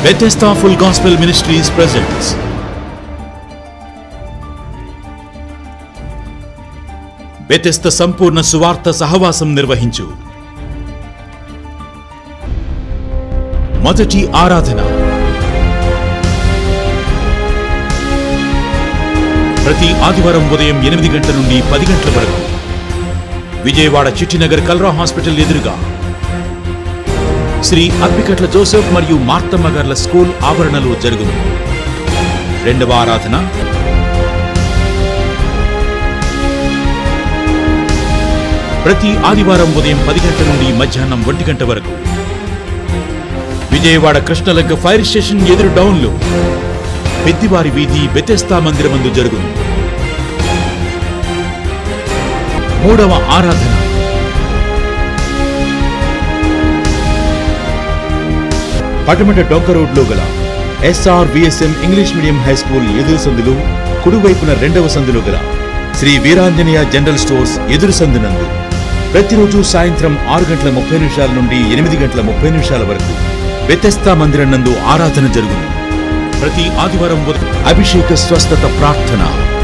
Bethesda Full Gospel Ministries presents Bethesda సంపూర్ణ సువార్త సహవాసం నిర్వహించు మొదటి ఆరాధన ప్రతి ఆదివారం ఉదయం ఎనిమిది గంటల నుండి పది గంటల వరకు విజయవాడ చిట్టినగర్ కల్రా హాస్పిటల్ ఎదురుగా శ్రీ అప్పికట్ల జోసెఫ్ మరియు మార్తమ్మ గార్ల స్కూల్ ఆవరణలో జరుగును రెండవ ఆరాధన ప్రతి ఆదివారం ఉదయం పది గంటల నుండి మధ్యాహ్నం ఒంటి గంట వరకు విజయవాడ కృష్ణలంక ఫైర్ స్టేషన్ ఎదురు డౌన్లో పెద్దివారి వీధి బెతెస్తా మందిరమందు జరుగును మూడవ ఆరాధన పటమట డొంక రోడ్లో గల SR VSM English medium high school ఎదురు సందులు కుడివైపున రెండవ సందులో గల శ్రీ వీరాంజనేయ జనరల్ స్టోర్స్ ఎదురు సందునందు ప్రతిరోజు సాయంత్రం ఆరు గంటల ముప్పై నిమిషాల నుండి ఎనిమిది గంటల ముప్పై నిమిషాల వరకు వ్యతస్థా మందిరం నందు ఆరాధన జరుగును ప్రతి ఆదివారం ఉదయం అభిషేక స్వస్థత ప్రార్థన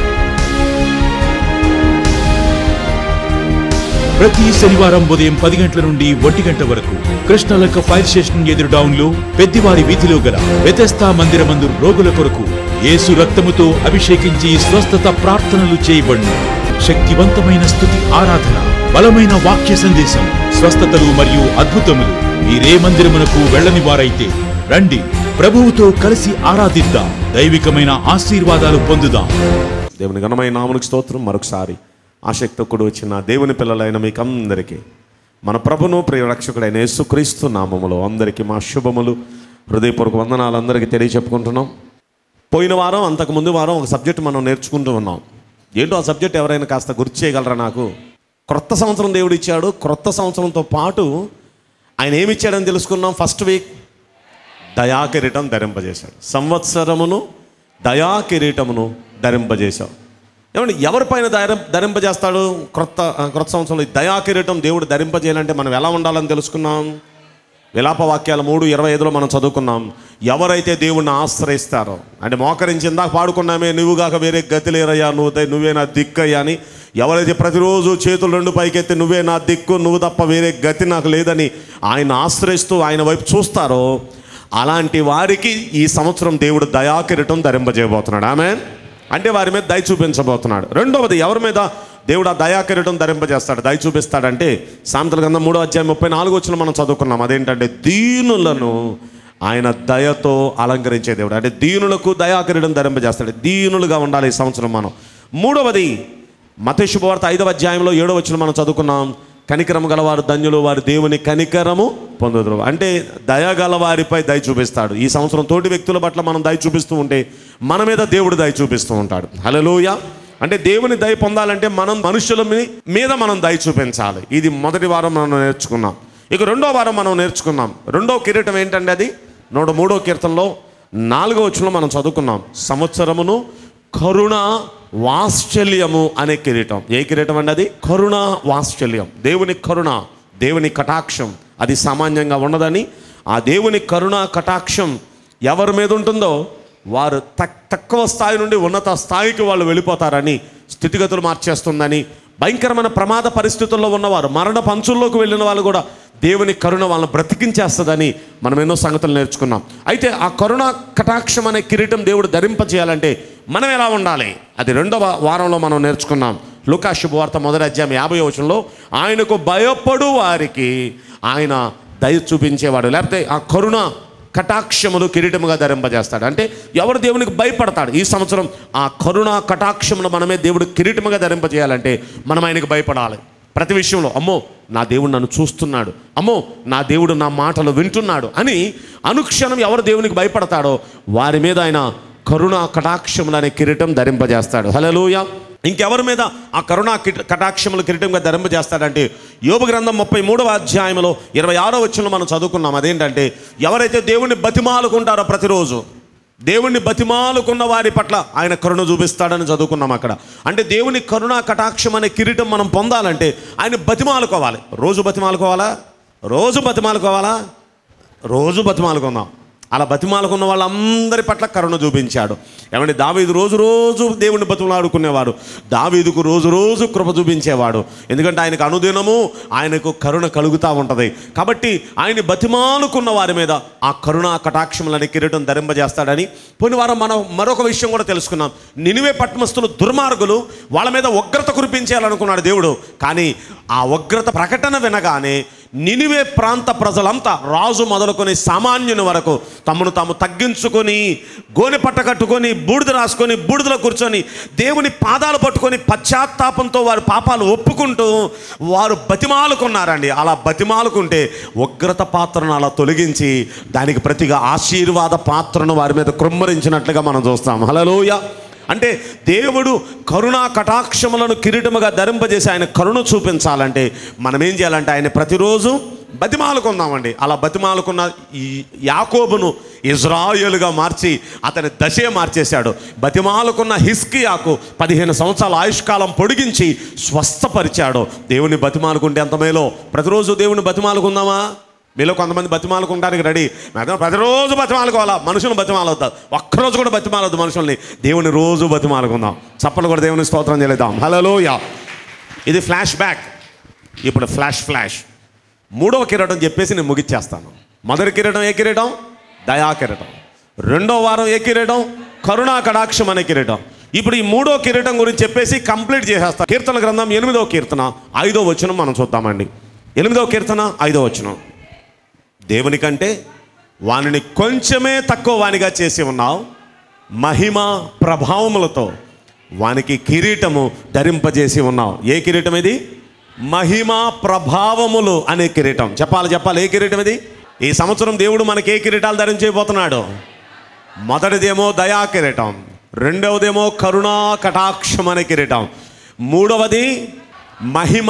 ప్రతి శనివారం ఉదయం పది గంటల నుండి ఒంటి గంట వరకు కృష్ణలంక ఫైర్ స్టేషన్ ఎదురు డౌన్లో పెద్దివారి వీధిలో గల వ్యతస్థా మందిరమందు రోగుల కొరకు యేసు రక్తముతో అభిషేకించి స్వస్థత ప్రార్థనలు చేయబడును శక్తివంతమైన స్థుతి ఆరాధన బలమైన వాక్య సందేశం స్వస్థతలు మరియు అద్భుతములు మీరే మందిరమునకు వెళ్ళని వారైతే రండి ప్రభువుతో కలిసి ఆరాధిద్దాం దైవికమైన ఆశీర్వాదాలు పొందుదాం దేవుని ఘనమైన నామనికి స్తోత్రం మరొకసారి ఆసక్తి కూడి వచ్చిన దేవుని పిల్లలైన మీకు అందరికీ మన ప్రభును ప్రియ రక్షకుడైన యేసుక్రీస్తు నామములో అందరికీ మా శుభములు హృదయపూర్వక వందనాలు అందరికీ తెలియచెప్పుకుంటున్నాం పోయిన వారం అంతకు ముందు వారం ఒక సబ్జెక్ట్ మనం నేర్చుకుంటూ ఉన్నాం ఏంటో ఆ సబ్జెక్ట్ ఎవరైనా కాస్త గుర్తు చేయగలరా నాకు క్రొత్త సంవత్సరం దేవుడు ఇచ్చాడు క్రొత్త సంవత్సరంతో పాటు ఆయన ఏమి ఇచ్చాడని తెలుసుకున్నాం ఫస్ట్ వీక్ దయా కిరీటం ధరింపజేశాడు సంవత్సరమును దయా కిరీటమును ధరింపజేశాడు ఏమంటే ఎవరిపైన ధరం ధరింపజేస్తాడు క్రొత్త ఆ, క్రొత్త సంవత్సరంలో ఈ దయా కిరీటం దేవుడు ధరింపజేయాలంటే మనం ఎలా ఉండాలని తెలుసుకున్నాం విలాప వాక్యాల మూడు ఇరవై ఐదులో మనం చదువుకున్నాం ఎవరైతే దేవుణ్ణి ఆశ్రయిస్తారో అంటే మోకరించి ఇందాక పాడుకున్నామే నువ్వుగాక వేరే గతి లేరయ్యా నువ్వు దే- నువ్వే నా దిక్కు అయ్యా అని ఎవరైతే ప్రతిరోజు చేతులు రెండు పైకెత్తి నువ్వే నా దిక్కు నువ్వు తప్ప వేరే గతి నాకు లేదని ఆయన ఆశ్రయిస్తూ ఆయన వైపు చూస్తారో అలాంటి వారికి ఈ సంవత్సరం దేవుడు దయాకిరీటం ధరింపజేయబోతున్నాడు ఆమె అంటే వారి మీద దయ చూపించబోతున్నాడు రెండవది ఎవరి మీద దేవుడు ఆ దయాకిరీటం ధరింపజేస్తాడు దయ చూపిస్తాడంటే సాంతల గంధం మూడో అధ్యాయం ముప్పై నాలుగు వచ్చిన మనం చదువుకున్నాం అదేంటంటే దీనులను ఆయన దయతో అలంకరించే దేవుడు అంటే దీనులకు దయాకిరీటం ధరింపజేస్తాడు దీనులుగా ఉండాలి ఈ సంవత్సరం మనం మూడవది మత శుభవార్త ఐదవ అధ్యాయంలో ఏడో వచ్చిన మనం చదువుకున్నాం కనికరము గలవారు ధన్యులు వారి దేవుని కనికరము పొందుదురు అంటే దయ గల వారిపై దయ చూపిస్తాడు ఈ సంవత్సరం తోటి వ్యక్తుల పట్ల మనం దయ చూపిస్తూ ఉంటే మన మీద దేవుడు దయ చూపిస్తూ ఉంటాడు హలోయ అంటే దేవుని దయ పొందాలంటే మనం మనుషుల మీ- మీద మనం దయ చూపించాలి ఇది మొదటి వారం మనం నేర్చుకున్నాం ఇక రెండో వారం మనం నేర్చుకున్నాం రెండో కిరీటం ఏంటంటే అది నూట మూడో కీర్తనలో నాలుగో వచ్చంలో మనం చదువుకున్నాం సంవత్సరమును కరుణ వాత్సల్యము అనే కిరీటం ఏ కిరీటం అండి అది కరుణ వాత్సల్యం దేవుని కరుణ దేవుని కటాక్షం అది సామాన్యంగా ఉండదని ఆ దేవుని కరుణ కటాక్షం ఎవరి మీద ఉంటుందో వారు తక్ తక్కువ స్థాయి నుండి ఉన్నత స్థాయికి వాళ్ళు వెళ్ళిపోతారని స్థితిగతులు మార్చేస్తుందని భయంకరమైన ప్రమాద పరిస్థితుల్లో ఉన్నవారు మరణ పంచుల్లోకి వెళ్ళిన వాళ్ళు కూడా దేవుని కరుణ వాళ్ళని బ్రతికించేస్తుందని మనం ఎన్నో సంగతులు నేర్చుకున్నాం అయితే ఆ కరుణ కటాక్షం అనే కిరీటం దేవుడు ధరింపచేయాలంటే మనం ఎలా ఉండాలి అది రెండవ వారంలో మనం నేర్చుకున్నాం లుకా శుభవార్త మొదటి అధ్యాయం యాభై వచనంలో ఆయనకు భయపడు వారికి ఆయన దయ చూపించేవాడు లేకపోతే ఆ కరుణ కటాక్షములు కిరీటముగా ధరింపజేస్తాడు అంటే ఎవరు దేవునికి భయపడతాడు ఈ సంవత్సరం ఆ కరుణ కటాక్షములు మనమే దేవుడు కిరీటముగా ధరింపజేయాలంటే మనం ఆయనకు భయపడాలి ప్రతి విషయంలో అమ్మో నా దేవుడు నన్ను చూస్తున్నాడు అమ్మో నా దేవుడు నా మాటలు వింటున్నాడు అని అనుక్షణం ఎవరు దేవునికి భయపడతాడో వారి మీద ఆయన కరుణ కటాక్షములు అనే కిరీటం ధరింపజేస్తాడు హలోయ ఇంకెవరి మీద ఆ కరుణా కిట కటాక్షములు కిరీటంగా ధరింపజేస్తాడంటే యోగ గ్రంథం ముప్పై మూడవ అధ్యాయంలో ఇరవై ఆరో వచ్చంలో మనం చదువుకున్నాం అదేంటంటే ఎవరైతే దేవుణ్ణి బతిమాలుకుంటారో ప్రతిరోజు దేవుణ్ణి బతిమాలుకున్న వారి పట్ల ఆయన కరుణ చూపిస్తాడని చదువుకున్నాం అక్కడ అంటే దేవుని కరుణ కటాక్షం అనే కిరీటం మనం పొందాలంటే ఆయన బతిమాలుకోవాలి రోజు బతిమాలుకోవాలా రోజు బతిమాలుకోవాలా రోజు బతిమాలుకుందాం అలా బతిమాలకున్న వాళ్ళందరి పట్ల కరుణ చూపించాడు ఏమంటే దావీదు రోజు రోజు దేవుని బతిమలాడుకునేవాడు దావీదుకు రోజు రోజు కృప చూపించేవాడు ఎందుకంటే ఆయనకు అనుదినము ఆయనకు కరుణ కలుగుతూ ఉంటుంది కాబట్టి ఆయన బతిమాలుకున్న వారి మీద ఆ కరుణ కటాక్షములని కిరీటం ధరింపజేస్తాడని పోయిన వారం మనం మరొక విషయం కూడా తెలుసుకున్నాం నినివే పట్టణస్థులు దుర్మార్గులు వాళ్ళ మీద ఉగ్రత కురిపించాలనుకున్నాడు దేవుడు కానీ ఆ ఉగ్రత ప్రకటన వినగానే నినివే ప్రాంత ప్రజలంతా రాజు మొదలుకొని సామాన్యుని వరకు తమను తాము తగ్గించుకొని గోనె పట్ట కట్టుకొని బూడిద రాసుకొని బూడిదలో కూర్చొని దేవుని పాదాలు పట్టుకొని పశ్చాత్తాపంతో వారి పాపాలు ఒప్పుకుంటూ వారు బతిమాలుకున్నారండి అలా బతిమాలుకుంటే ఉగ్రత పాత్రను అలా తొలగించి దానికి ప్రతిగా ఆశీర్వాద పాత్రను వారి మీద కృమ్మరించినట్లుగా మనం చూస్తాం హలోయ అంటే దేవుడు కరుణా కటాక్షములను కిరీటముగా ధరింపజేసి ఆయన కరుణ చూపించాలంటే మనం ఏం చేయాలంటే ఆయన ప్రతిరోజు బతిమాలుకుందామండి అలా బతిమాలుకున్న ఈ యాకోబును ఇజ్రాయేలుగా మార్చి అతని దశే మార్చేశాడు బతిమాలుకున్న హిస్కియాకు పదిహేను సంవత్సరాల ఆయుష్కాలం పొడిగించి స్వస్థపరిచాడు దేవుని బతిమాలుకుంటే ఎంత మేలో ప్రతిరోజు దేవుని బతిమాలుకుందామా మీలో కొంతమంది బతిమాలుకుంటానికి రెడీ మేడం ప్రతిరోజు బతిమాలుకోవాలా మనుషులను బతిమాలవుతారు ఒక్కరోజు కూడా బతిమాలవద్దు మనుషుల్ని దేవుని రోజు బతిమాలుకుందాం చప్పలు కూడా దేవుని స్తోత్రం చేయలేదాం హలోయ ఇది ఫ్లాష్ బ్యాక్ ఇప్పుడు ఫ్లాష్ ఫ్లాష్ మూడవ కిరీటం చెప్పేసి నేను ముగిచ్చేస్తాను మొదటి కిరీటం ఏ కిరీటం దయా కిరీటం రెండో వారం ఏ కిరీటం కరుణా కటాక్షం అనే కిరీటం ఇప్పుడు ఈ మూడో కిరీటం గురించి చెప్పేసి కంప్లీట్ చేసేస్తాం కీర్తన గ్రంథం ఎనిమిదో కీర్తన ఐదో వచనం మనం చూద్దామండి ఎనిమిదో కీర్తన ఐదో వచనం దేవుని కంటే వానిని కొంచెమే తక్కువ వానిగా చేసి ఉన్నావు మహిమ ప్రభావములతో వానికి కిరీటము ధరింపజేసి ఉన్నావు ఏ కిరీటం ఇది మహిమ ప్రభావములు అనే కిరీటం చెప్పాలి చెప్పాలి ఏ కిరీటం ఇది ఈ సంవత్సరం దేవుడు మనకి ఏ కిరీటాలు ధరించబోతున్నాడు మొదటిదేమో దయా కిరీటం రెండవదేమో కరుణా కటాక్షం అనే కిరీటం మూడవది మహిమ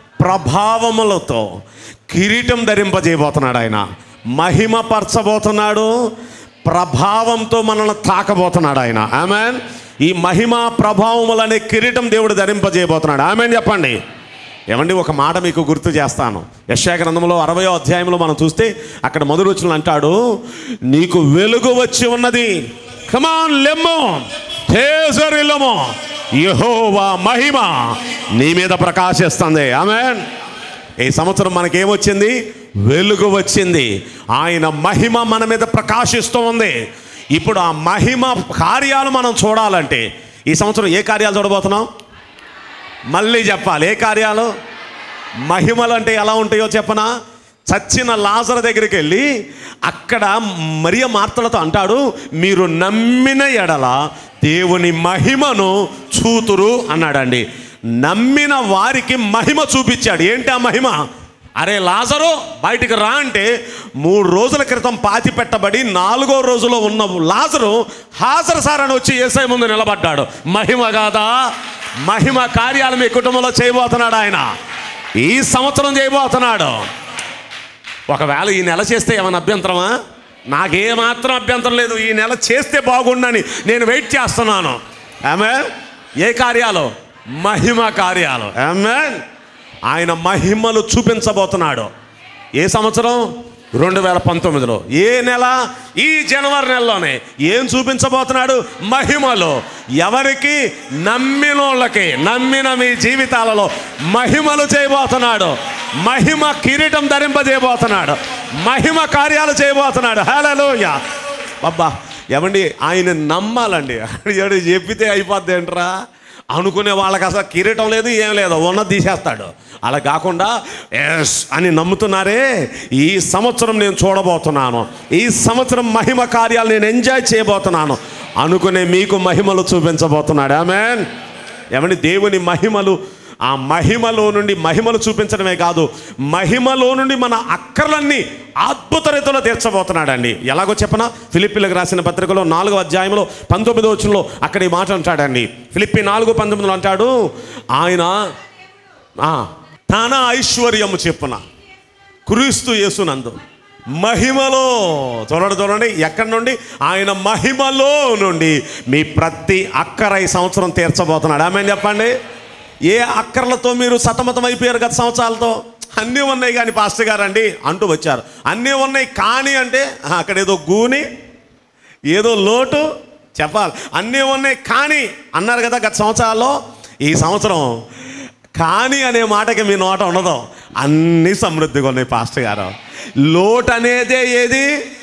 ప్రభావములతో కిరీటం ధరింపజేయబోతున్నాడు ఆయన మహిమ పరచబోతున్నాడు ప్రభావంతో మనల్ని తాకబోతున్నాడు ఆయన ఆమెన్ ఈ మహిమ ప్రభావములు అనే కిరీటం దేవుడు ధరింపజేయబోతున్నాడు ఆమెన్ చెప్పండి ఏమండి ఒక మాట మీకు గుర్తు చేస్తాను యశా గ్రంథంలో అరవయో అధ్యాయంలో మనం చూస్తే అక్కడ మొదటి వచ్చిన అంటాడు నీకు వెలుగు వచ్చి ఉన్నది కమాన్ లెమ్మో తేజరిల్లమో యెహోవా మహిమ నీ మీద ప్రకాశిస్తుంది ఆమెన్ ఈ సంవత్సరం మనకేమొచ్చింది వెలుగు వచ్చింది ఆయన మహిమ మన మీద ప్రకాశిస్తూ ఉంది ఇప్పుడు ఆ మహిమ కార్యాలు మనం చూడాలంటే ఈ సంవత్సరం ఏ కార్యాలు చూడబోతున్నాం మళ్ళీ చెప్పాలి ఏ కార్యాలు మహిమలు అంటే ఎలా ఉంటాయో చెప్పనా చచ్చిన లాజర్ దగ్గరికి వెళ్ళి అక్కడ మరియ మార్తలతో అంటాడు మీరు నమ్మిన ఎడల దేవుని మహిమను చూతురు అన్నాడండి నమ్మిన వారికి మహిమ చూపించాడు ఏంటి ఆ మహిమ అరే లాజరు బయటికి రా అంటే మూడు రోజుల క్రితం పాతి పెట్టబడి నాలుగో రోజులో ఉన్న లాజరు హాజరు సార్ అని వచ్చి ఏసై ముందు నిలబడ్డాడు మహిమ కాదా మహిమ కార్యాలు మీ కుటుంబంలో చేయబోతున్నాడు ఆయన ఈ సంవత్సరం చేయబోతున్నాడు ఒకవేళ ఈ నెల చేస్తే ఏమైనా అభ్యంతరమా నాకేమాత్రం అభ్యంతరం లేదు ఈ నెల చేస్తే బాగుండని నేను వెయిట్ చేస్తున్నాను ఆమె ఏ కార్యాలు మహిమ కార్యాలు ఆమె ఆయన మహిమలు చూపించబోతున్నాడు ఏ సంవత్సరం రెండు వేల పంతొమ్మిదిలో ఏ నెల ఈ జనవరి నెలలోనే ఏం చూపించబోతున్నాడు మహిమలో ఎవరికి నమ్మినోళ్ళకి నమ్మిన మీ జీవితాలలో మహిమలు చేయబోతున్నాడు మహిమ కిరీటం ధరింపజేయబోతున్నాడు మహిమ కార్యాలు చేయబోతున్నాడు హలోయ అబ్బా ఏమండి ఆయన నమ్మాలండి ఏడు చెప్పితే అయిపోద్ది ఏంట్రా అనుకునే వాళ్ళకి అసలు కిరీటం లేదు ఏం లేదు ఉన్నది తీసేస్తాడు అలా కాకుండా ఎస్ అని నమ్ముతున్నారే ఈ సంవత్సరం నేను చూడబోతున్నాను ఈ సంవత్సరం మహిమ కార్యాలు నేను ఎంజాయ్ చేయబోతున్నాను అనుకునే మీకు మహిమలు చూపించబోతున్నాడు ఆమెన్ ఏమండి దేవుని మహిమలు ఆ మహిమలో నుండి మహిమలు చూపించడమే కాదు మహిమలో నుండి మన అక్కర్లన్నీ అద్భుత రీతిలో తీర్చబోతున్నాడండి ఎలాగో చెప్పనా ఫిలిప్పీలకు రాసిన పత్రికలో నాలుగో అధ్యాయంలో పంతొమ్మిదో వచ్చంలో అక్కడ ఈ మాట అంటాడండి ఫిలిప్పి నాలుగు పంతొమ్మిదిలో అంటాడు ఆయన ఆ, తన ఐశ్వర్యము చెప్పున క్రీస్తు యేసునందు మహిమలో చూడండి చూడండి ఎక్కడి నుండి ఆయన మహిమలో నుండి మీ ప్రతి అక్కర ఈ సంవత్సరం తీర్చబోతున్నాడు ఆమె చెప్పండి ఏ అక్కర్లతో మీరు సతమతం అయిపోయారు గత సంవత్సరాలతో అన్నీ ఉన్నాయి కానీ పాస్టర్ గారు అండి అంటూ వచ్చారు అన్నీ ఉన్నాయి కానీ అంటే "ఆ, అక్కడ ఏదో గూని ఏదో లోటు చెప్పాలి అన్నీ ఉన్నాయి కానీ అన్నారు కదా గత సంవత్సరాల్లో ఈ సంవత్సరం కానీ అనే మాటకి మీ నోట ఉండదు అన్నీ సమృద్ధిగా ఉన్నాయి పాస్టర్ గారు లోటు అనేదే ఏది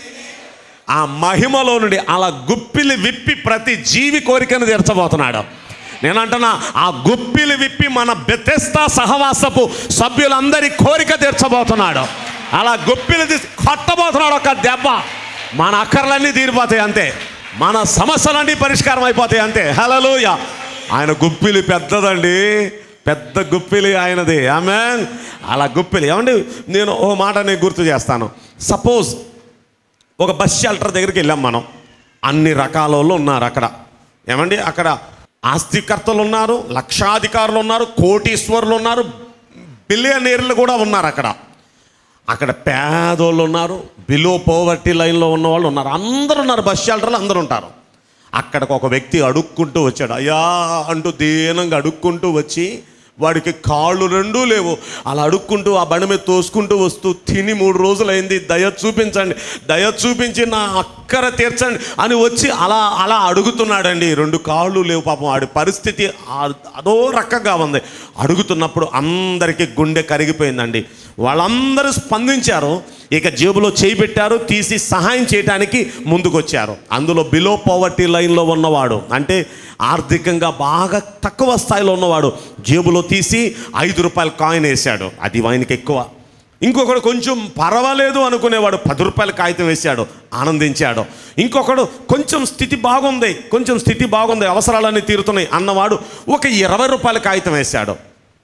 ఆ మహిమలో నుండి అలా గుప్పిలి విప్పి ప్రతి జీవి కోరికను తీర్చబోతున్నాడు నేను అంటున్నా ఆ గుప్పిలి విప్పి మన బెతెస్తా సహవాసపు సభ్యులందరి కోరిక తీర్చబోతున్నాడు అలా గుప్పిలి తీసి కొట్టబోతున్నాడు ఒక దెబ్బ మన అక్కర్లన్నీ తీరిపోతాయి అంతే మన సమస్యలన్నీ పరిష్కారం అయిపోతాయి అంతే హలలోయ ఆయన గుప్పిలి పెద్దదండి పెద్ద గుప్పిలి ఆయనది ఆమె అలా గుప్పిలి ఏమండి నేను ఓ మాట నేను గుర్తు చేస్తాను సపోజ్ ఒక బస్ షెల్టర్ దగ్గరికి వెళ్ళాం మనం అన్ని రకాల వాళ్ళు ఉన్నారు అక్కడ ఏమండి అక్కడ ఆస్తికర్తలు ఉన్నారు లక్షాధికారులు ఉన్నారు కోటీశ్వరులు ఉన్నారు బిలియనీర్లు కూడా ఉన్నారు అక్కడ అక్కడ పేదోళ్ళు ఉన్నారు బిలో పోవర్టీ లైన్లో ఉన్న వాళ్ళు ఉన్నారు అందరూ ఉన్నారు బస్ షెల్టర్లో అందరూ ఉంటారు అక్కడికి ఒక వ్యక్తి అడుక్కుంటూ వచ్చాడు అయ్యా అంటూ దీనంగా అడుక్కుంటూ వచ్చి వాడికి కాళ్ళు రెండూ లేవు అలా అడుక్కుంటూ ఆ బండి మీద తోసుకుంటూ వస్తూ తిని మూడు రోజులైంది దయ చూపించండి దయ చూపించి నా అక్కర తీర్చండి అని వచ్చి అలా అలా అడుగుతున్నాడండి రెండు కాళ్ళు లేవు పాపం వాడి పరిస్థితి ఆ- అదో రకంగా ఉంది అడుగుతున్నప్పుడు అందరికీ గుండె కరిగిపోయిందండి వాళ్ళందరూ స్పందించారు ఇక జేబులో చేయి పెట్టారు తీసి సహాయం చేయడానికి ముందుకొచ్చారు అందులో బిలో పవర్టీ లైన్లో ఉన్నవాడు అంటే ఆర్థికంగా బాగా తక్కువ స్థాయిలో ఉన్నవాడు జేబులో తీసి ఐదు రూపాయల కాయిన్ వేశాడు అది ఆయనకి ఎక్కువ ఇంకొకడు కొంచెం పర్వాలేదు అనుకునేవాడు పది రూపాయల కాగితం వేశాడు ఆనందించాడు ఇంకొకడు కొంచెం స్థితి బాగుంది కొంచెం స్థితి బాగుంది అవసరాలన్నీ తీరుతున్నాయి అన్నవాడు ఒక ఇరవై రూపాయల కాగితం వేశాడు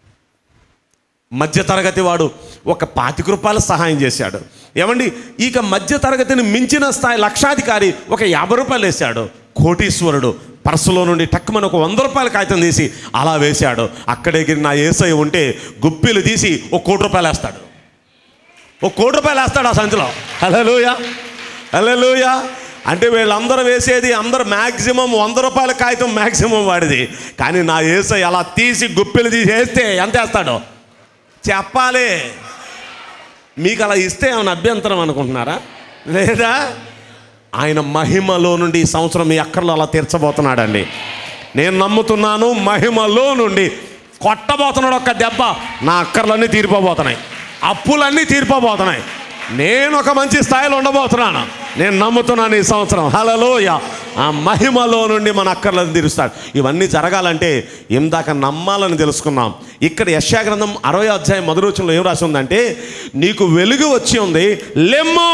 మధ్యతరగతి వాడు ఒక పాతిక రూపాయల సహాయం చేశాడు ఏమండి ఇక మధ్యతరగతిని మించిన స్థాయి లక్షాధికారి ఒక యాభై రూపాయలు వేశాడు కోటీశ్వరుడు పర్సులో నుండి టక్కుమని ఒక వంద రూపాయల కాగితం తీసి అలా వేశాడు అక్కడే నా ఏసై ఉంటే గుప్పిలు తీసి ఒక కోటి రూపాయలు వేస్తాడు ఒక కోటి రూపాయలు వేస్తాడు ఆ సంచిలో హలోయ హలోయ అంటే వీళ్ళందరూ వేసేది అందరు మ్యాక్సిమం వంద రూపాయల కాగితం మ్యాక్సిమం వాడిది కానీ నా ఏసై అలా తీసి గుప్పిలు తీసి వేస్తే ఎంత వేస్తాడు చెప్పాలి మీకు అలా ఇస్తే ఏమైనా అభ్యంతరం అనుకుంటున్నారా లేదా ఆయన మహిమలో నుండి ఈ సంవత్సరం మీ అక్కర్లో అలా తీర్చబోతున్నాడండి నేను నమ్ముతున్నాను మహిమలో నుండి కొట్టబోతున్నాడు ఒక్క దెబ్బ నా అక్కర్లన్నీ తీరిపోబోతున్నాయి అప్పులన్నీ తీరిపోబోతున్నాయి నేను ఒక మంచి స్థాయిలో ఉండబోతున్నాను నేను నమ్ముతున్నాను ఈ సంవత్సరం హలలోయ ఆ మహిమలో నుండి మన అక్కర్లను తీరుస్తాడు ఇవన్నీ జరగాలంటే ఇందాక నమ్మాలని తెలుసుకున్నాం ఇక్కడ యశాగ్రంథం అరవై అధ్యాయం మొదటి రోజుల్లో ఏం రాసి ఉందంటే నీకు వెలుగు వచ్చి ఉంది లెమ్మో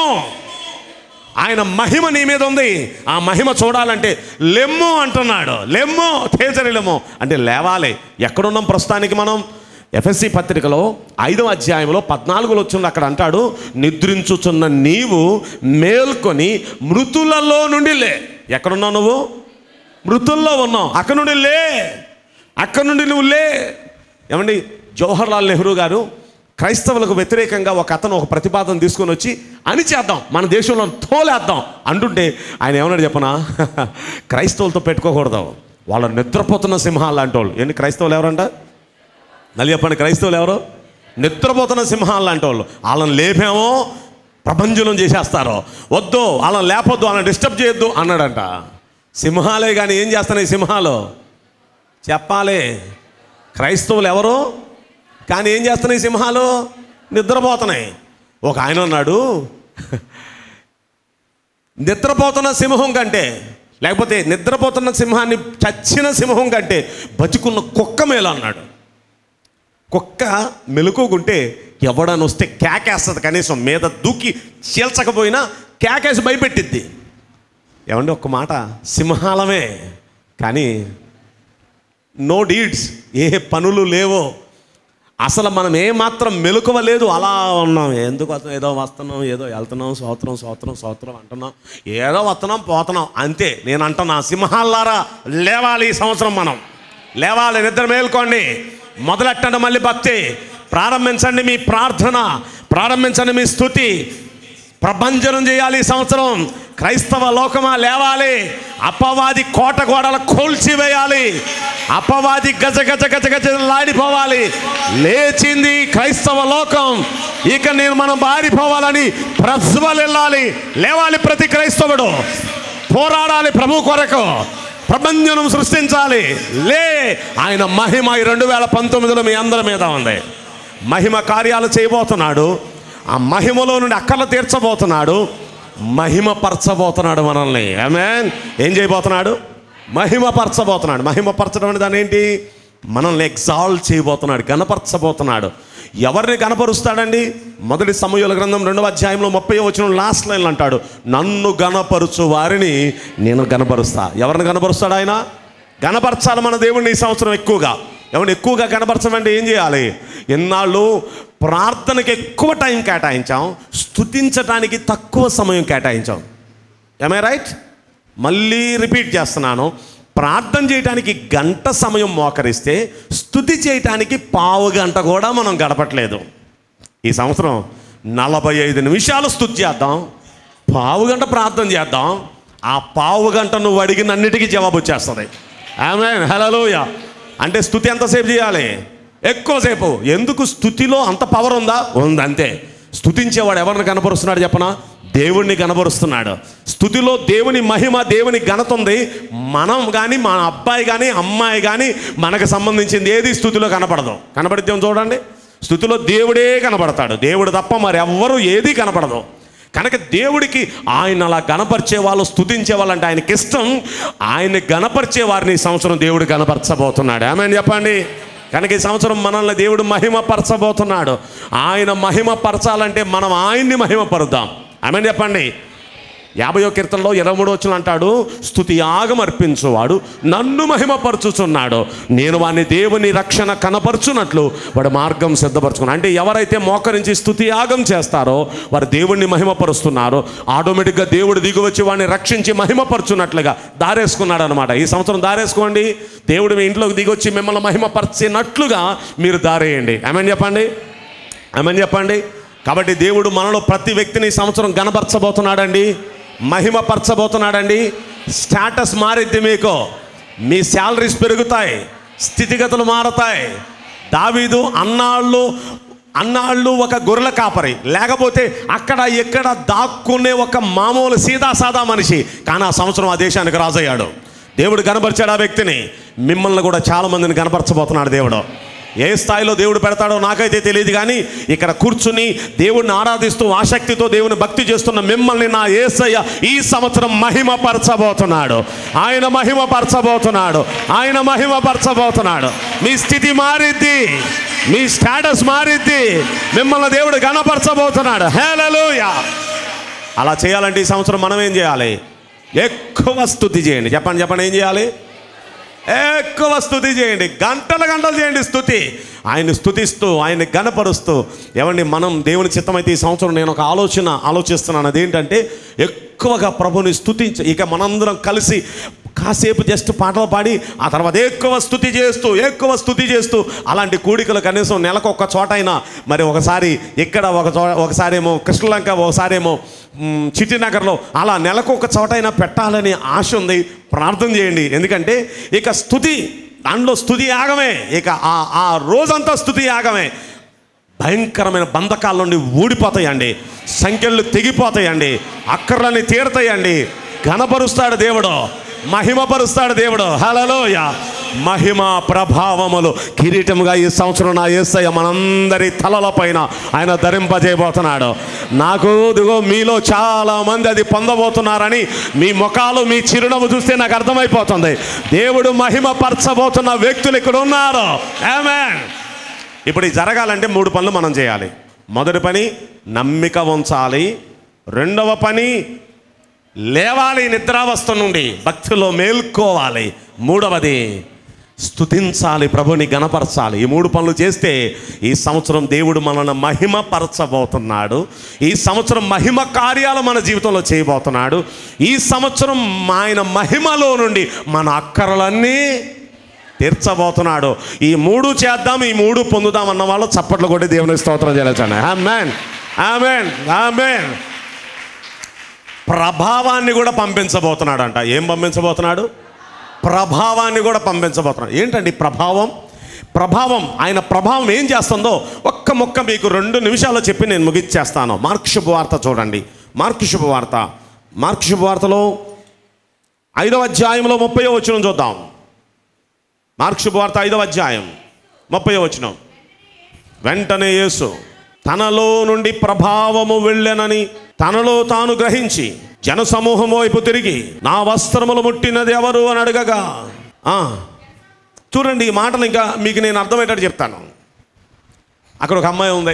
ఆయన మహిమ నీ మీద ఉంది ఆ మహిమ చూడాలంటే లెమ్ము అంటున్నాడు లెమ్ము తేజరి లెమ్ము అంటే లేవాలి ఎక్కడున్నాం ప్రస్తుతానికి మనం ఎఫ్ఎస్సి పత్రికలో ఐదవ అధ్యాయంలో పద్నాలుగులో వచ్చింది అక్కడ అంటాడు నిద్రించుచున్న నీవు మేల్కొని మృతులలో నుండి లే ఎక్కడున్నావు నువ్వు మృతుల్లో ఉన్నావు అక్కడ నుండి లే అక్కడ నుండి నువ్వు లే ఏమండి జవహర్ లాల్ నెహ్రూ గారు క్రైస్తవులకు వ్యతిరేకంగా ఒక అతను ఒక ప్రతిపాదన తీసుకొని వచ్చి అని చేద్దాం మన దేశంలో తోలేద్దాం అంటుంటే ఆయన ఏమన్నాడు చెప్పనా క్రైస్తవులతో పెట్టుకోకూడదు వాళ్ళు నిద్రపోతున్న సింహాలు లాంటి వాళ్ళు ఏంటి క్రైస్తవులు ఎవరంట మళ్ళీ చెప్పండి క్రైస్తవులు ఎవరు నిద్రపోతున్న సింహాలు లాంటి వాళ్ళు వాళ్ళని లేపేమో ప్రభంజనం చేసేస్తారు వద్దు వాళ్ళని లేపొద్దు వాళ్ళని డిస్టర్బ్ చేయొద్దు అన్నాడంట సింహాలే కానీ ఏం చేస్తున్నాయి సింహాలు చెప్పాలి క్రైస్తవులు ఎవరు కానీ ఏం చేస్తున్నాయి సింహాలు నిద్రపోతున్నాయి ఒక ఆయన ఉన్నాడు నిద్రపోతున్న సింహం కంటే లేకపోతే నిద్రపోతున్న సింహాన్ని చచ్చిన సింహం కంటే బతుకున్న కుక్క మేలు అన్నాడు కుక్క మెలుకోకుంటే ఎవడని వస్తే కేకేస్తుంది కనీసం మీద దూకి చీల్చకపోయినా కేకేసి భయపెట్టిద్ది ఏమండి ఒక్క మాట సింహాలమే కానీ నో డీడ్స్ ఏ పనులు లేవో అసలు మనం ఏమాత్రం మెలకువ లేదు అలా ఉన్నాం ఎందుకు వస్తున్నాం ఏదో వస్తున్నాం ఏదో వెళ్తున్నాం సోత్రం సోత్రం సోత్రం అంటున్నాం ఏదో వస్తున్నాం పోతున్నాం అంతే నేను అంటున్నా సింహాలారా లేవాలి ఈ సంవత్సరం మనం లేవాలి నిద్ర మేల్కోండి మొదలెట్టండి మళ్ళీ భక్తి ప్రారంభించండి మీ ప్రార్థన ప్రారంభించండి మీ స్థుతి ప్రభంజనం చేయాలి ఈ సంవత్సరం క్రైస్తవ లోకమా లేవాలి అపవాది కోట గోడలు కూల్చివేయాలి అపవాది గజ గజ గజ గజ లాడిపోవాలి లేచింది క్రైస్తవ లోకం ఇక నేను మనం బారిపోవాలని ప్రజ్వలెళ్ళాలి లేవాలి ప్రతి క్రైస్తవుడు పోరాడాలి ప్రభు కొరకు ప్రపంచం సృష్టించాలి లే ఆయన మహిమ ఈ రెండు వేల పంతొమ్మిదిలో మీ అందరి మీద ఉంది మహిమ కార్యాలు చేయబోతున్నాడు ఆ మహిమలో నుండి అక్కర్లు తీర్చబోతున్నాడు మహిమ పరచబోతున్నాడు మనల్ని ఆమేన్ ఏం చేయబోతున్నాడు మహిమ పరచబోతున్నాడు మహిమ పరచడం అంటే దాని ఏంటి మనల్ని ఎగ్జాల్వ్ చేయబోతున్నాడు గణపరచబోతున్నాడు ఎవరిని గణపరుస్తాడండి మొదటి సమయాల గ్రంథం రెండవ అధ్యాయంలో ముప్పై వచ్చిన లాస్ట్ లైన్లు అంటాడు నన్ను గణపరుచు వారిని నేను గణపరుస్తా ఎవరిని గణపరుస్తాడు ఆయన గణపరచాలి మన దేవుడిని ఈ సంవత్సరం ఎక్కువగా ఎవరిని ఎక్కువగా కనపరచమంటే ఏం చేయాలి ఎన్నాళ్ళు ప్రార్థనకి ఎక్కువ టైం కేటాయించాం స్తుతించటానికి తక్కువ సమయం కేటాయించాం ఏమే రైట్ మళ్ళీ రిపీట్ చేస్తున్నాను ప్రార్థన చేయటానికి గంట సమయం మోకరిస్తే స్తుతి చేయటానికి పావు గంట కూడా మనం గడపట్లేదు ఈ సంవత్సరం నలభై ఐదు నిమిషాలు స్తుతి చేద్దాం పావు గంట ప్రార్థన చేద్దాం ఆ పావు గంట నువ్వు అడిగిన అన్నిటికీ జవాబు వచ్చేస్తుంది ఆమె హలోయ అంటే స్థుతి ఎంతసేపు చేయాలి ఎక్కువసేపు ఎందుకు స్థుతిలో అంత పవర్ ఉందా ఉంది అంతే స్థుతించేవాడు ఎవరిని కనపరుస్తున్నాడు చెప్పనా దేవుణ్ణి కనపరుస్తున్నాడు స్థుతిలో దేవుని మహిమ దేవుని ఘనత ఉంది మనం కానీ మన అబ్బాయి కానీ అమ్మాయి కానీ మనకు సంబంధించింది ఏది స్థుతిలో కనపడదు కనపడిద్దాం చూడండి స్థుతిలో దేవుడే కనపడతాడు దేవుడు తప్ప మరి ఎవ్వరూ ఏది కనపడదు కనుక దేవుడికి ఆయన అలా గణపరిచే వాళ్ళు స్థుతించే వాళ్ళంటే ఆయనకి ఇష్టం ఆయన గణపరిచే వారిని ఈ సంవత్సరం దేవుడు గణపరచబోతున్నాడు ఆమె చెప్పండి కనుక ఈ సంవత్సరం మనల్ని దేవుడు మహిమ పరచబోతున్నాడు ఆయన మహిమ పరచాలంటే మనం ఆయన్ని మహిమ పరుద్దాం ఆమె చెప్పండి యాభయో కీర్తనలో ఇరవై మూడు వచ్చిన అంటాడు స్థుతి యాగం అర్పించువాడు నన్ను మహిమపరచుచున్నాడు నేను వాని దేవుని రక్షణ కనపరుచున్నట్లు వాడు మార్గం సిద్ధపరచుకున్నాడు అంటే ఎవరైతే మోకరించి స్థుతి యాగం చేస్తారో వారు దేవుణ్ణి మహిమపరుస్తున్నారు ఆటోమేటిక్గా దేవుడు దిగి వచ్చి వాడిని రక్షించి మహిమపరచున్నట్లుగా దారేసుకున్నాడు అనమాట ఈ సంవత్సరం దారేసుకోండి దేవుడు మీ ఇంట్లోకి దిగొచ్చి మిమ్మల్ని మహిమపరిచినట్లుగా మీరు దారేయండి ఆమెన్ చెప్పండి ఆమెన్ చెప్పండి కాబట్టి దేవుడు మనలో ప్రతి వ్యక్తిని ఈ సంవత్సరం గణపరచబోతున్నాడండి మహిమపరచబోతున్నాడండి స్టేటస్ మారిద్ది మీకు మీ శాలరీస్ పెరుగుతాయి స్థితిగతులు మారతాయి దావీదు అన్నాళ్ళు అన్నాళ్ళు ఒక గొర్రెల కాపరి లేకపోతే అక్కడ ఎక్కడ దాక్కునే ఒక మామూలు సీదా సాదా మనిషి కానీ ఆ సంవత్సరం ఆ దేశానికి రాజయ్యాడు దేవుడు కనపరిచాడు ఆ వ్యక్తిని మిమ్మల్ని కూడా చాలా మందిని కనపరచబోతున్నాడు దేవుడు ఏ స్థాయిలో దేవుడు పెడతాడో నాకైతే తెలియదు కానీ ఇక్కడ కూర్చుని దేవుడిని ఆరాధిస్తూ ఆసక్తితో దేవుని భక్తి చేస్తున్న మిమ్మల్ని నా ఏసయ్య ఈ సంవత్సరం మహిమపరచబోతున్నాడు ఆయన మహిమపరచబోతున్నాడు ఆయన మహిమపరచబోతున్నాడు మీ స్థితి మారిద్ది మీ స్టేటస్ మారిద్ది మిమ్మల్ని దేవుడు గణపరచబోతున్నాడు హేలలుయా అలా చేయాలంటే ఈ సంవత్సరం మనం ఏం చేయాలి ఎక్కువ స్థుతి చేయండి చెప్పండి చెప్పండి ఏం చేయాలి ఎక్కువ స్థుతి చేయండి గంటల గంటలు చేయండి స్థుతి ఆయన స్థుతిస్తూ ఆయన గణపరుస్తూ ఏమండి మనం దేవుని చిత్తమైతే ఈ సంవత్సరం నేను ఒక ఆలోచన ఆలోచిస్తున్నాను అదేంటంటే ఎక్కువగా ప్రభుని స్థుతించ ఇక మనందరం కలిసి కాసేపు జస్ట్ పాటలు పాడి ఆ తర్వాత ఎక్కువ స్థుతి చేస్తూ ఎక్కువ స్థుతి చేస్తూ అలాంటి కూడికలు కనీసం నెలకు ఒక చోట అయినా మరి ఒకసారి ఇక్కడ ఒక చో ఒకసారి ఏమో కృష్ణలంక ఒకసారి ఏమో మ్, చిట్టినగర్లో అలా నెలకు ఒక చోటైనా పెట్టాలని ఆశ ఉంది ప్రార్థన చేయండి ఎందుకంటే ఇక స్థుతి దాంట్లో స్థుతి యాగమే ఇక ఆ ఆ రోజంతా స్థుతి యాగమే భయంకరమైన బంధకాల నుండి ఊడిపోతాయండి సంఖ్యలు తెగిపోతాయండి అక్కర్లని తీరతాయండి ఘనపరుస్తాడు దేవుడు మహిమపరుస్తాడు దేవుడు హలలోయ మహిమ ప్రభావములు కిరీటముగా ఈ సంవత్సరం నా ఏసయ్య మనందరి తలల పైన ఆయన ధరింపజేయబోతున్నాడు నాకు ఇదిగో మీలో చాలా మంది అది పొందబోతున్నారని మీ ముఖాలు మీ చిరునవ్వు చూస్తే నాకు అర్థమైపోతుంది దేవుడు మహిమ పరచబోతున్న వ్యక్తులు ఇక్కడ ఉన్నారు ఆమేన్ ఇప్పుడు ఇది జరగాలంటే మూడు పనులు మనం చేయాలి మొదటి పని నమ్మిక ఉంచాలి రెండవ పని లేవాలి నిద్రావస్థ నుండి భక్తిలో మేల్కోవాలి మూడవది స్తుతించాలి ప్రభుని గణపరచాలి ఈ మూడు పనులు చేస్తే ఈ సంవత్సరం దేవుడు మనల్ని మహిమపరచబోతున్నాడు ఈ సంవత్సరం మహిమ కార్యాలు మన జీవితంలో చేయబోతున్నాడు ఈ సంవత్సరం ఆయన మహిమలో నుండి మన అక్కరలన్నీ తీర్చబోతున్నాడు ఈ మూడు చేద్దాం ఈ మూడు పొందుదాం అన్న వాళ్ళు చప్పట్లు కొట్టి దేవుని స్తోత్రం చేయలేచండి ఆమెన్ ఆమెన్ ఆమెన్ ప్రభావాన్ని కూడా పంపించబోతున్నాడంట ఏం పంపించబోతున్నాడు ప్రభావాన్ని కూడా పంపించబోతున్నాడు ఏంటండి ప్రభావం ప్రభావం ఆయన ప్రభావం ఏం చేస్తుందో ఒక్క మొక్క మీకు రెండు నిమిషాల్లో చెప్పి నేను ముగిచ్చేస్తాను మార్క్ శుభవార్త చూడండి మార్క్ శుభవార్త మార్క్ శుభవార్తలో ఐదవ అధ్యాయంలో ముప్పై వచనం చూద్దాం మార్క్ శుభవార్త ఐదవ అధ్యాయం ముప్పై వచనం వెంటనే యేసు తనలో నుండి ప్రభావము వెళ్ళెనని తనలో తాను గ్రహించి జనసమూహం వైపు తిరిగి నా వస్త్రములు ముట్టినది ఎవరు అని అడగగా ఆ, చూడండి ఈ మాటలు ఇంకా మీకు నేను అర్థమయ్యేటట్టు చెప్తాను అక్కడ ఒక అమ్మాయి ఉంది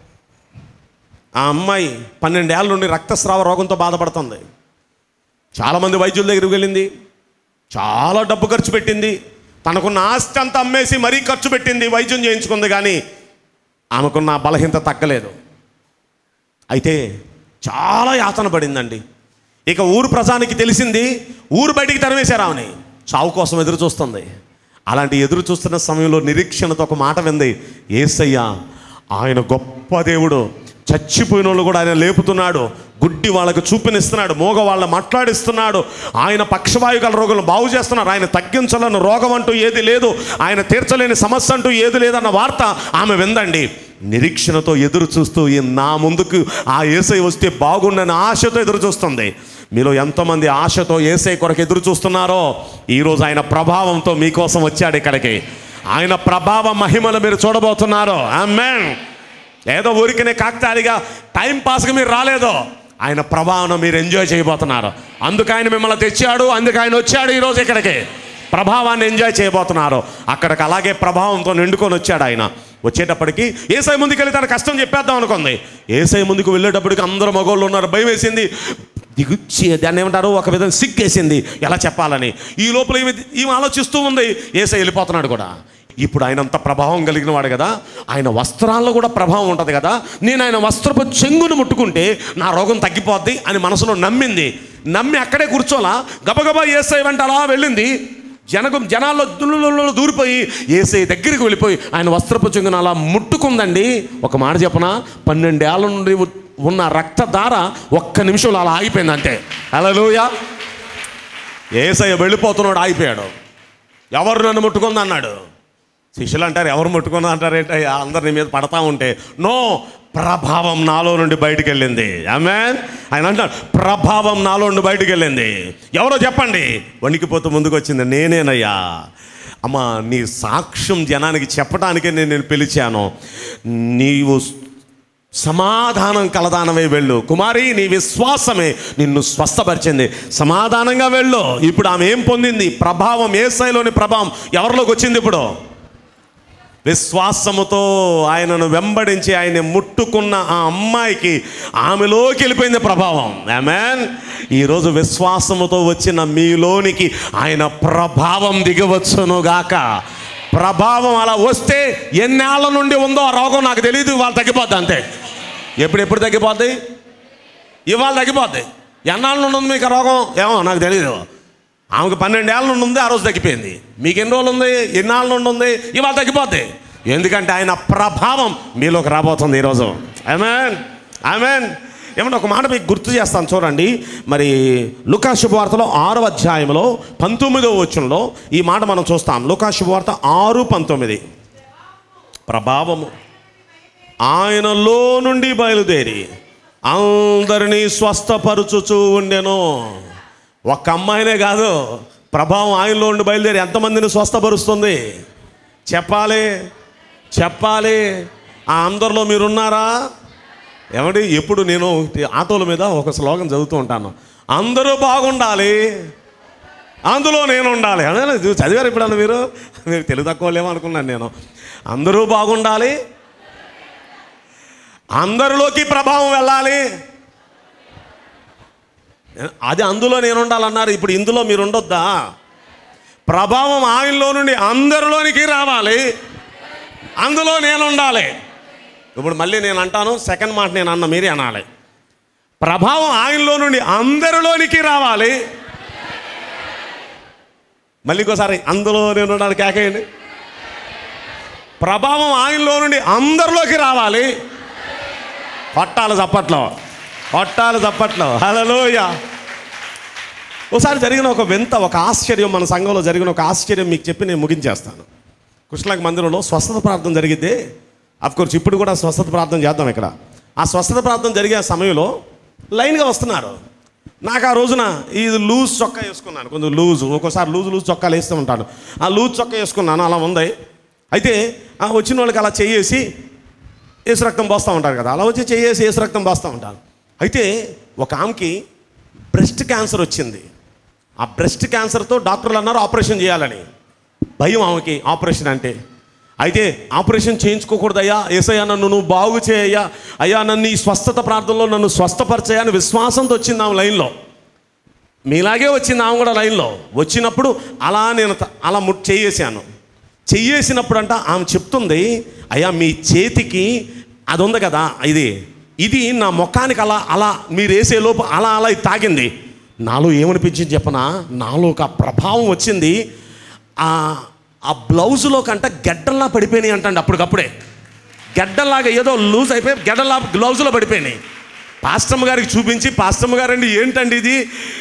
ఆ అమ్మాయి పన్నెండేళ్ళ నుండి రక్తస్రావ రోగంతో బాధపడుతుంది చాలామంది వైద్యుల దగ్గరికి వెళ్ళింది చాలా డబ్బు ఖర్చు పెట్టింది తనకున్న ఆస్తి అంతా అమ్మేసి మరీ ఖర్చు పెట్టింది వైద్యం చేయించుకుంది కానీ ఆమెకున్న బలహీనత తగ్గలేదు అయితే చాలా యాతన పడిందండి ఇక ఊరు ప్రజానికి తెలిసింది ఊరు బయటికి తరివేశారు ఆమెని చావు కోసం ఎదురు చూస్తుంది అలాంటి ఎదురు చూస్తున్న సమయంలో నిరీక్షణతో ఒక మాట వింది ఏసయ్య ఆయన గొప్ప దేవుడు చచ్చిపోయిన వాళ్ళు కూడా ఆయన లేపుతున్నాడు గుడ్డి వాళ్ళకు చూపినిస్తున్నాడు మోగ వాళ్ళ మాట్లాడిస్తున్నాడు ఆయన పక్షవాయు గల రోగులను బాగు చేస్తున్నారు ఆయన తగ్గించాలన్న రోగం అంటూ ఏది లేదు ఆయన తీర్చలేని సమస్య అంటూ ఏది లేదన్న వార్త ఆమె విందండి నిరీక్షణతో ఎదురు చూస్తూ ఈ నా ముందుకు ఆ ఏసై వస్తే బాగుండని ఆశతో ఎదురు చూస్తుంది మీలో ఎంతమంది ఆశతో ఏసై కొరకు ఎదురు చూస్తున్నారో ఈరోజు ఆయన ప్రభావంతో మీకోసం వచ్చాడు ఇక్కడికి ఆయన ప్రభావ మహిమలు మీరు చూడబోతున్నారు ఆమెన్ ఏదో ఊరికనే కాకతాళిగా టైం పాస్గా మీరు రాలేదో ఆయన ప్రభావం మీరు ఎంజాయ్ చేయబోతున్నారు అందుకు ఆయన మిమ్మల్ని తెచ్చాడు అందుకు ఆయన వచ్చాడు ఈరోజు ఇక్కడికి ప్రభావాన్ని ఎంజాయ్ చేయబోతున్నారు అక్కడికి అలాగే ప్రభావంతో నిండుకొని వచ్చాడు ఆయన వచ్చేటప్పటికి ఏసై ముందుకు వెళ్తే తన కష్టం చెప్పేద్దాం అనుకుంది ఏసై ముందుకు వెళ్ళేటప్పటికి అందరూ మగోళ్ళు ఉన్నారు భయం వేసింది దిగుచ్చి దాన్ని ఏమంటారు ఒక విధంగా సిగ్గేసింది ఎలా చెప్పాలని ఈ లోపల ఈమె ఈమె ఆలోచిస్తూ ఉంది ఏసై వెళ్ళిపోతున్నాడు కూడా ఇప్పుడు ఆయన అంత ప్రభావం కలిగిన వాడు కదా ఆయన వస్త్రాల్లో కూడా ప్రభావం ఉంటుంది కదా నేను ఆయన వస్త్రపు చెంగును ముట్టుకుంటే నా రోగం తగ్గిపోద్ది అని మనసులో నమ్మింది నమ్మి అక్కడే కూర్చోలా గబగబా ఏసై వెంట అలా వెళ్ళింది జనకం జనాల్లో దుల్లులలో దూరిపోయి ఏసై దగ్గరికి వెళ్ళిపోయి ఆయన వస్త్రపు చెంగును అలా ముట్టుకుందండి ఒక మాట చెప్పనా పన్నెండేళ్ల నుండి ఉ- ఉన్న రక్తధార ఒక్క నిమిషంలో అలా ఆగిపోయింది అంతే హలోయ ఏసయ్య వెళ్ళిపోతున్నాడు ఆగిపోయాడు ఎవరు నన్ను ముట్టుకుంది అన్నాడు శిష్యులు అంటారు ఎవరు ముట్టుకుందా అంటారు ఏంటయ్యా అందరు నీ మీద పడతా ఉంటే నో ప్రభావం నాలో నుండి బయటికి వెళ్ళింది ఆమె ఆయన అంటాడు ప్రభావం నాలో నుండి బయటికి వెళ్ళింది ఎవరో చెప్పండి వణికిపోతూ ముందుకు వచ్చింది నేనేనయ్యా అమ్మ నీ సాక్ష్యం జనానికి చెప్పడానికే నేను నేను పిలిచాను నీవు సమాధానం కలదానమే వెళ్ళు కుమారి నీ విశ్వాసమే నిన్ను స్వస్థపరిచింది సమాధానంగా వెళ్ళు ఇప్పుడు ఆమె ఏం పొందింది ప్రభావం ఏ స్థాయిలోని ప్రభావం ఎవరిలోకి వచ్చింది ఇప్పుడు విశ్వాసముతో ఆయనను వెంబడించి ఆయన ముట్టుకున్న ఆ అమ్మాయికి ఆమెలోకి వెళ్ళిపోయింది ప్రభావం ఆమెన్ ఈరోజు విశ్వాసముతో వచ్చిన మీలోనికి ఆయన ప్రభావం దిగవచ్చును గాక ప్రభావం అలా వస్తే ఎన్నేళ్ల నుండి ఉందో ఆ రోగం నాకు తెలియదు వాళ్ళు తగ్గిపోద్ది అంతే ఎప్పుడు ఎప్పుడు తగ్గిపోద్ది ఇవాళ తగ్గిపోద్ది ఎన్నాళ్ళ నుండి ఉంది మీకు ఆ రోగం ఏమో నాకు తెలియదు ఆమెకు పన్నెండేళ్ళ నుండి ఉంది ఆ రోజు తగ్గిపోయింది మీకు ఎన్ని రోజులు ఉంది ఎన్నాళ్ళ నుండి ఉంది ఇవాళ తగ్గిపోద్ది ఎందుకంటే ఆయన ప్రభావం మీలోకి రాబోతుంది ఈరోజు ఆమెన్ ఆమెన్ ఏమన్నా ఒక మాట మీకు గుర్తు చేస్తాను చూడండి మరి లుకా శుభవార్తలో ఆరో అధ్యాయంలో పంతొమ్మిదో వచనంలో ఈ మాట మనం చూస్తాం లుకా శుభవార్త ఆరు పంతొమ్మిది ప్రభావము ఆయనలో నుండి బయలుదేరి అందరినీ స్వస్థపరుచుచూ ఉండెను ఒక్క అమ్మాయినే కాదు ప్రభావం ఆయనలో నుండి బయలుదేరి ఎంతమందిని స్వస్థపరుస్తుంది చెప్పాలి చెప్పాలి ఆ అందరిలో మీరున్నారా ఏమండి ఎప్పుడు నేను ఆటోల మీద ఒక శ్లోకం చదువుతూ ఉంటాను అందరూ బాగుండాలి అందులో నేను ఉండాలి అదే ఇది చదివారు ఇప్పుడు మీరు మీరు తెలుగు తక్కువ లేమో అనుకున్నాను నేను అందరూ బాగుండాలి అందరిలోకి ప్రభావం వెళ్ళాలి అది అందులో నేను ఉండాలన్నారు ఇప్పుడు ఇందులో మీరు ఉండొద్దా ప్రభావం ఆయనలో నుండి అందరిలోనికి రావాలి అందులో నేను ఉండాలి ఇప్పుడు మళ్ళీ నేను అంటాను సెకండ్ మాట నేను అన్న మీరే అనాలి ప్రభావం ఆయనలో నుండి అందరిలోనికి రావాలి మళ్ళీ ఇంకోసారి అందులో నేను ఉండాలి కేకేయండి ప్రభావం ఆయనలో నుండి అందరిలోకి రావాలి పట్టాలి చప్పట్లో కొట్టాలి చప్పట్లో హలోయ ఒకసారి జరిగిన ఒక వింత ఒక ఆశ్చర్యం మన సంఘంలో జరిగిన ఒక ఆశ్చర్యం మీకు చెప్పి నేను ముగించేస్తాను కృష్ణాకి మందిరంలో స్వస్థత ప్రార్థన జరిగితే కోర్స్ ఇప్పుడు కూడా స్వస్థత ప్రార్థన చేద్దాం ఇక్కడ ఆ స్వస్థత ప్రార్థన జరిగే సమయంలో లైన్గా వస్తున్నారు నాకు ఆ రోజున ఇది లూజ్ చొక్కా వేసుకున్నాను కొంచెం లూజ్ ఒక్కోసారి లూజ్ లూజ్ చొక్కాలు వేస్తూ ఉంటాను ఆ లూజ్ చొక్కా వేసుకున్నాను అలా ఉంది అయితే ఆ వచ్చిన వాళ్ళకి అలా చేసి ఏసు రక్తం పోస్తూ ఉంటారు కదా అలా వచ్చి చేసి ఏసు రక్తం పోస్తూ ఉంటాను అయితే ఒక ఆమెకి బ్రెస్ట్ క్యాన్సర్ వచ్చింది ఆ బ్రెస్ట్ క్యాన్సర్తో డాక్టర్లు అన్నారు ఆపరేషన్ చేయాలని భయం ఆమెకి ఆపరేషన్ అంటే అయితే ఆపరేషన్ చేయించుకోకూడదయ్యా ఏసయ్యా నన్ను నువ్వు బాగు చేయయ్యా అయ్యా నన్ను ఈ స్వస్థత ప్రార్థనలో నన్ను స్వస్థపరచయ్యా అని విశ్వాసంతో వచ్చింది ఆమె లైన్లో మీలాగే వచ్చింది ఆమె కూడా లైన్లో వచ్చినప్పుడు అలా నేను త- అలా ముట్ చేయేసాను చెయ్యేసినప్పుడు అంట ఆమె చెప్తుంది అయ్యా మీ చేతికి అది ఉంది కదా ఇది ఇది నా ముఖానికి అలా అలా మీరు వేసే లోపు అలా అలా ఇది తాగింది నాలో ఏమనిపించింది చెప్పనా నాలో ఒక ప్రభావం వచ్చింది ఆ ఆ బ్లౌజులో కంట గెడ్డల్లా పడిపోయినాయి అంటండి అప్పటికప్పుడే గెడ్డల్లాగా ఏదో లూజ్ అయిపోయి గెడ్డలా గ్లౌజులో పడిపోయినాయి పాస్టమ్మ గారికి చూపించి పాస్టమ్మ గారండి ఏంటండి ఇది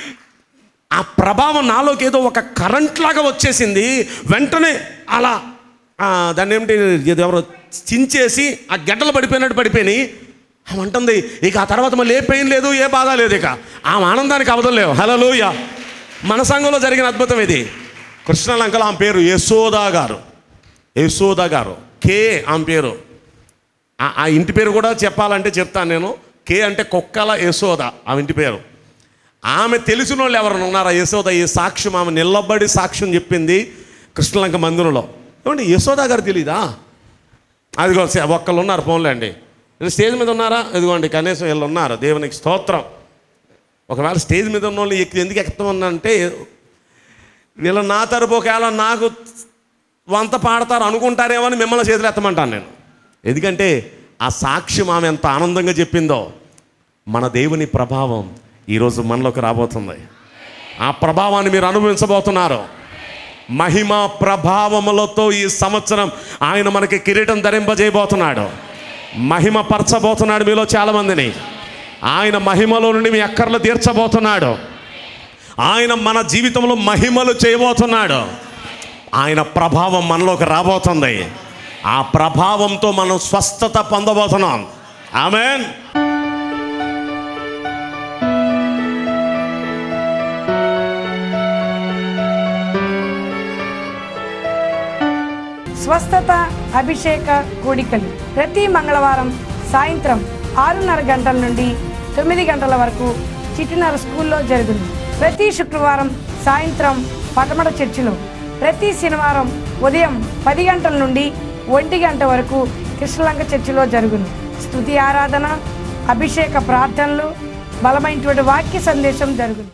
ఆ ప్రభావం నాలోకి ఏదో ఒక కరెంట్ లాగా వచ్చేసింది వెంటనే అలా ఆ, దాన్ని ఏమిటి ఇది ఎవరో చించేసి ఆ గడ్డలు పడిపోయినట్టు పడిపోయినాయి ఆమె అంటుంది ఇక ఆ తర్వాత మళ్ళీ ఏ పెయిన్ లేదు ఏ బాధ లేదు ఇక ఆమె ఆనందానికి అవదం లేవు హలోయ మన సంఘంలో జరిగిన అద్భుతం ఇది కృష్ణలంకలో ఆమె పేరు యశోదా గారు యశోదా గారు కే ఆమె పేరు ఆ- ఆ ఇంటి పేరు కూడా చెప్పాలంటే చెప్తాను నేను కే అంటే కుక్కల యశోద ఆమె ఇంటి పేరు ఆమె తెలిసిన వాళ్ళు ఎవరైనా ఉన్నారా యశోద ఈ సాక్ష్యం ఆమె నిలబడి సాక్ష్యం చెప్పింది కృష్ణలంక మందిరంలో ఏమండి యశోద గారు తెలీదా అదిగో సే- ఒక్కళ్ళు ఉన్నారు ఫోన్లే అండి స్టేజ్ మీద ఉన్నారా ఇదిగోండి కనీసం వీళ్ళు ఉన్నారు దేవునికి స్తోత్రం ఒకవేళ స్టేజ్ మీద ఉన్న వాళ్ళు ఎక్కి- ఎందుకు ఎక్కుతామన్నంటే వీళ్ళు నా తరపు ఒకవేళ నాకు వంత పాడతారు అనుకుంటారేమో అని మిమ్మల్ని చేతులు ఎత్తమంటాను నేను ఎందుకంటే ఆ సాక్ష్యం ఆమె ఎంత ఆనందంగా చెప్పిందో మన దేవుని ప్రభావం ఈరోజు మనలోకి రాబోతుంది ఆ ప్రభావాన్ని మీరు అనుభవించబోతున్నారు మహిమ ప్రభావములతో ఈ సంవత్సరం ఆయన మనకి కిరీటం ధరింపజేయబోతున్నాడు మహిమ పరచబోతున్నాడు మీలో చాలామందిని ఆయన మహిమలో నుండి మీ అక్కర్లు తీర్చబోతున్నాడు ఆయన మన జీవితంలో మహిమలు చేయబోతున్నాడు ఆయన ప్రభావం మనలోకి రాబోతుంది ఆ ప్రభావంతో మనం స్వస్థత పొందబోతున్నాం ఆమెన్ స్వస్థత అభిషేక కూడికలు ప్రతి మంగళవారం సాయంత్రం ఆరున్నర గంటల నుండి తొమ్మిది గంటల వరకు చిట్టినర స్కూల్లో జరుగును ప్రతి శుక్రవారం సాయంత్రం పటమట చర్చిలో ప్రతి శనివారం ఉదయం పది గంటల నుండి ఒంటి గంట వరకు కృష్ణలంక చర్చిలో జరుగును స్తుతి ఆరాధన అభిషేక ప్రార్థనలు బలమైనటువంటి వాక్య సందేశం జరుగును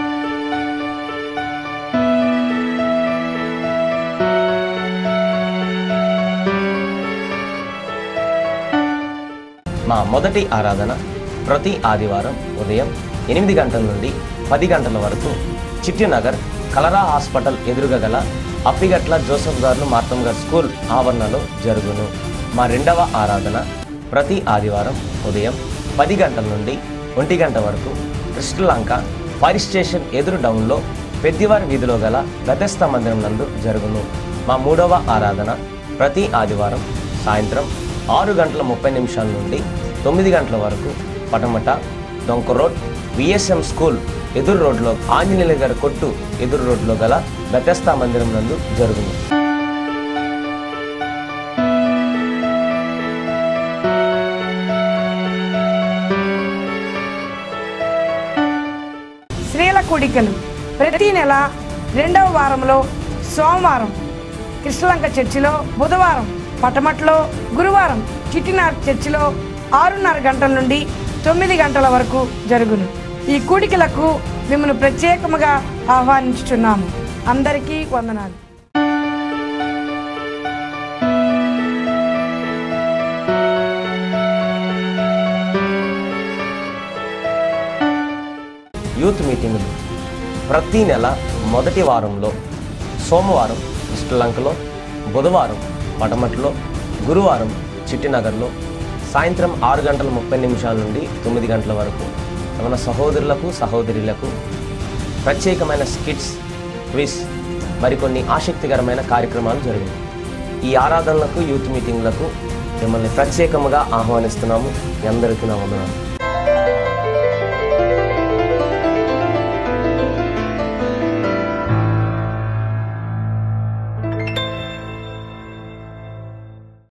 మా మొదటి ఆరాధన ప్రతి ఆదివారం ఉదయం ఎనిమిది గంటల నుండి పది గంటల వరకు చిట్టినగర్ కలరా హాస్పిటల్ ఎదురుగా గల అప్పిగట్ల జోసఫ్ గారు మార్తం గారు స్కూల్ ఆవరణలో జరుగును మా రెండవ ఆరాధన ప్రతి ఆదివారం ఉదయం పది గంటల నుండి ఒంటి గంట వరకు కృష్ణలంక ఫైర్ స్టేషన్ ఎదురు డౌన్లో పెద్దివారి వీధిలో గల గతస్థ మందిరం నందు జరుగును మా మూడవ ఆరాధన ప్రతి ఆదివారం సాయంత్రం ఆరు గంటల ముప్పై నిమిషాల నుండి తొమ్మిది గంటల వరకు పటమట డొంక రోడ్ విఎస్ఎం స్కూల్ ఎదురు రోడ్లో ఆంజనేయుల గారి కొట్టు ఎదురు రోడ్లో గల గతస్థ మందిరం నందు జరుగును స్త్రీల కూడికలు ప్రతి నెల రెండవ వారంలో సోమవారం కృష్ణలంక చర్చిలో బుధవారం పటమట్లో గురువారం చిట్టినార్ చర్చిలో ఆరున్నర గంటల నుండి తొమ్మిది గంటల వరకు జరుగును ఈ కూడికలకు మిమ్మల్ని ప్రత్యేకముగా ఆహ్వానించుచున్నాము అందరికీ వందనాలు యూత్ మీటింగులు ప్రతి నెల మొదటి వారంలో సోమవారం శ్రీలంకలో బుధవారం పటమట్లో గురువారం చిట్టినగర్లో సాయంత్రం ఆరు గంటల ముప్పై నిమిషాల నుండి తొమ్మిది గంటల వరకు మన సహోదరులకు సహోదరులకు ప్రత్యేకమైన స్కిట్స్ క్విజ్ మరికొన్ని ఆసక్తికరమైన కార్యక్రమాలు జరిగాయి ఈ ఆరాధనలకు యూత్ మీటింగ్లకు మిమ్మల్ని ప్రత్యేకముగా ఆహ్వానిస్తున్నాము మీ అందరికీ నా వందనాలు